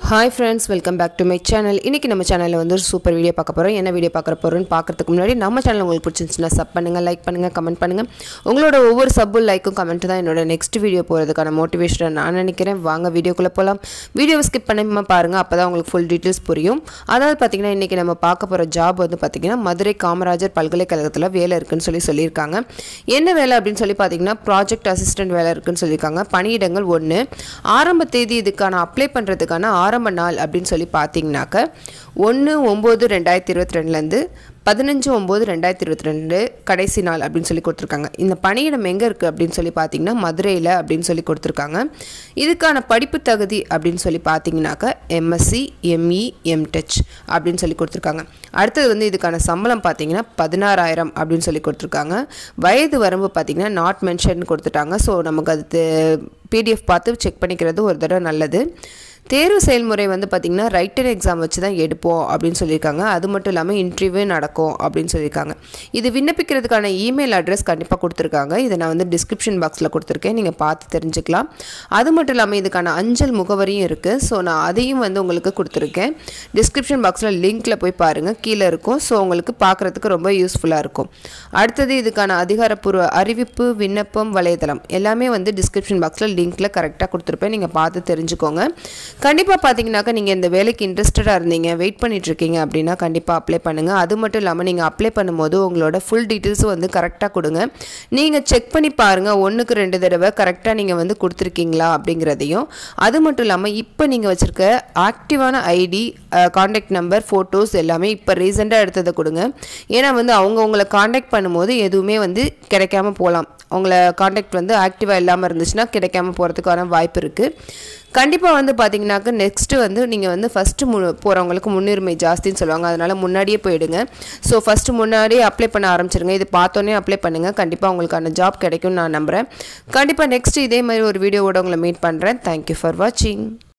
hi friends welcome back to my channel இன்றைக்கி நம்ம சேனலில் வந்து ஒரு சூப்பர் வீடியோ பார்க்க போகிறோம் என்ன வீடியோ பார்க்குற போகிறோம்னு பார்க்கறதுக்கு முன்னாடி நம்ம சேனல் உங்களுக்கு பிடிச்சிருந்துச்சுன்னா சப் பண்ணுங்கள் லைக் பண்ணுங்கள் கமெண்ட் பண்ணுங்கள் உங்களோட ஒவ்வொரு சப்பும் லைக்கும் கமெண்ட் தான் என்னோட நெக்ஸ்ட் வீடியோ போகிறதுக்கான மோட்டிவேஷனை நான் நினைக்கிறேன் வாங்க வீடியோக்குள்ளே போகலாம் வீடியோவை ஸ்கிப் பண்ணாமல் பாருங்கள் அப்போ தான் உங்களுக்கு ஃபுல் டீட்டெயில்ஸ் புரியும் அதாவது பார்த்திங்கன்னா இன்றைக்கி நம்ம பார்க்க போகிற ஜாப் வந்து பார்த்திங்கன்னா மதுரை காமராஜர் பல்கலைக்கழகத்தில் வேலை இருக்குன்னு சொல்லி சொல்லியிருக்காங்க என்ன வேலை அப்படின்னு சொல்லி பார்த்தீங்கன்னா ப்ராஜெக்ட் அசிஸ்டன்ட் வேலை இருக்குன்னு சொல்லியிருக்காங்க பணியிடங்கள் ஒன்று ஆரம்ப தேதி இதுக்கான அப்ளை பண்ணுறதுக்கான ஆரம்ப நாள் அப்படின்னு சொல்லி பார்த்தீங்கன்னாக்க ஒன்று ஒம்பது ரெண்டாயிரத்தி இருபத்தி ரெண்டுலேருந்து பதினஞ்சு ஒம்பது ரெண்டாயிரத்தி இருபத்தி ரெண்டு கடைசி நாள் அப்படின்னு சொல்லி கொடுத்துருக்காங்க இந்த பணியிடம் எங்கே இருக்குது அப்படின்னு சொல்லி பார்த்தீங்கன்னா மதுரையில் அப்படின்னு சொல்லி கொடுத்துருக்காங்க இதுக்கான படிப்பு தகுதி அப்படின்னு சொல்லி பார்த்தீங்கன்னாக்க எம்எஸ்சி எம்இ எம்டெச் அப்படின்னு சொல்லி கொடுத்துருக்காங்க அடுத்தது வந்து இதுக்கான சம்பளம் பார்த்தீங்கன்னா பதினாறாயிரம் அப்படின்னு சொல்லி கொடுத்துருக்காங்க வயது வரம்பு பார்த்தீங்கன்னா நாட் மென்ஷன் கொடுத்துட்டாங்க ஸோ நமக்கு அது பிடிஎஃப் பார்த்து செக் பண்ணிக்கிறது ஒரு தடவை நல்லது தேர்வு செயல்முறை வந்து பார்த்திங்கன்னா ரைட்டர் எக்ஸாம் வச்சு தான் எடுப்போம் அப்படின்னு சொல்லியிருக்காங்க அது மட்டும் இல்லாமல் இன்டர்வியூ நடக்கும் அப்படின்னு சொல்லியிருக்காங்க இது விண்ணப்பிக்கிறதுக்கான இமெயில் அட்ரஸ் கண்டிப்பாக கொடுத்துருக்காங்க இதை நான் வந்து டிஸ்கிரிப்ஷன் பாக்ஸில் கொடுத்துருக்கேன் நீங்கள் பார்த்து தெரிஞ்சுக்கலாம் அது மட்டும் இல்லாமல் இதுக்கான அஞ்சல் முகவரியும் இருக்குது ஸோ நான் அதையும் வந்து உங்களுக்கு கொடுத்துருக்கேன் டிஸ்கிரிப்ஷன் பாக்ஸில் லிங்க்கில் போய் பாருங்கள் கீழே இருக்கும் ஸோ உங்களுக்கு பார்க்குறதுக்கு ரொம்ப யூஸ்ஃபுல்லாக இருக்கும் அடுத்தது இதுக்கான அதிகாரப்பூர்வ அறிவிப்பு விண்ணப்பம் வலைதளம் எல்லாமே வந்து டிஸ்கிரிப்ஷன் பாக்ஸில் லிங்க்கில் கரெக்டாக கொடுத்துருப்பேன் நீங்கள் பார்த்து தெரிஞ்சுக்கோங்க கண்டிப்பாக பார்த்தீங்கன்னாக்கா நீங்கள் இந்த வேலைக்கு இன்ட்ரெஸ்டடாக இருந்தீங்க வெயிட் பண்ணிட்டு இருக்கீங்க அப்படின்னா கண்டிப்பாக அப்ளை பண்ணுங்கள் அது மட்டும் இல்லாமல் நீங்கள் அப்ளை பண்ணும்போது உங்களோட ஃபுல் டீட்டெயில்ஸும் வந்து கரெக்டாக கொடுங்க நீங்கள் செக் பண்ணி பாருங்கள் ஒன்றுக்கு ரெண்டு தடவை கரெக்டாக நீங்கள் வந்து கொடுத்துருக்கீங்களா அப்படிங்கிறதையும் அது மட்டும் இல்லாமல் இப்போ நீங்கள் வச்சுருக்க ஆக்டிவான ஐடி காண்டாக்ட் நம்பர் ஃபோட்டோஸ் எல்லாமே இப்போ ரீசெண்டாக எடுத்ததை கொடுங்க ஏன்னா வந்து அவங்க உங்களை காண்டாக்ட் பண்ணும்போது எதுவுமே வந்து கிடைக்காம போகலாம் உங்களை காண்டாக்ட் வந்து ஆக்டிவாக இல்லாமல் இருந்துச்சுன்னா கிடைக்காம போகிறதுக்கான வாய்ப்பு இருக்குது கண்டிப்பாக வந்து பார்த்தீங்கன்னாக்க நெக்ஸ்ட்டு வந்து நீங்கள் வந்து ஃபஸ்ட்டு மு போகிறவங்களுக்கு முன்னுரிமை ஜாஸ்தின்னு சொல்லுவாங்க அதனால் முன்னாடியே போயிடுங்க ஸோ ஃபஸ்ட்டு முன்னாடியே அப்ளை பண்ண ஆரம்பிச்சிருங்க இது பார்த்தோன்னே அப்ளை பண்ணுங்கள் கண்டிப்பாக உங்களுக்கான ஜாப் கிடைக்கும்னு நான் நம்புகிறேன் கண்டிப்பாக நெக்ஸ்ட்டு இதே மாதிரி ஒரு வீடியோவோட உங்களை மீட் பண்ணுறேன் தேங்க்யூ ஃபார் வாட்சிங்